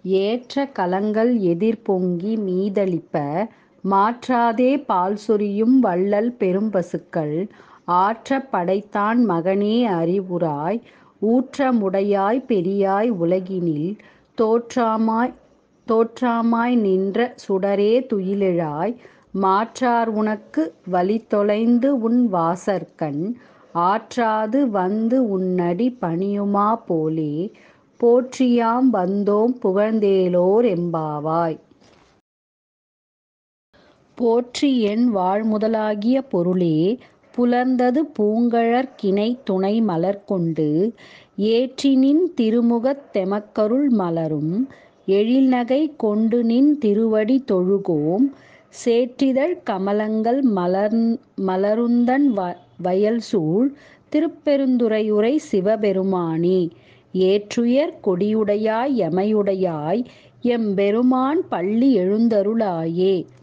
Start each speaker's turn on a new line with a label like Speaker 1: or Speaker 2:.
Speaker 1: ஏற்ற கலங்கள் எதிர்பொங்கி மீதளிப்ப மாற்றாதே பால்சொரியும் வள்ளல் பெரும்பசுக்கள் ஆற்றப் படைத்தான் மகனே அறிவுராய் ஊற்ற முடையாய் பெரியாய் உலகினில் தோற்றாமாய் நின்ற சுடரே துயிலெழாய் மாற்றார் உனக்கு வலிதொலைந்து உன் வாசற்கண் ஆற்றாது வந்து உன்னடி பணியுமா போலே போற்றியாம் வந்தோம் புகழ்ந்தேலோர் எம்பாவாய். போற்றி என் வாழ்முதலாகிய பொருளே புலர்ந்தது பூங்கழற் கிணைத்துணை மலர்கொண்டு ஏற்றிநின் திருமுகத் தெமக்கருள் மலரும் எழில்நகை கொண்டுநின் திருவடி தொழுகோம் சேற்றிதழ்க் கமலங்கள் மலருந்தண் வயல்சூழ் திருப்பெருந்துறையுறை சிவபெருமானே. ஏற்றுயர் கொடியுடையாய் எமையுடையாய் எம்பெருமான் பள்ளி எழுந்தருளாயே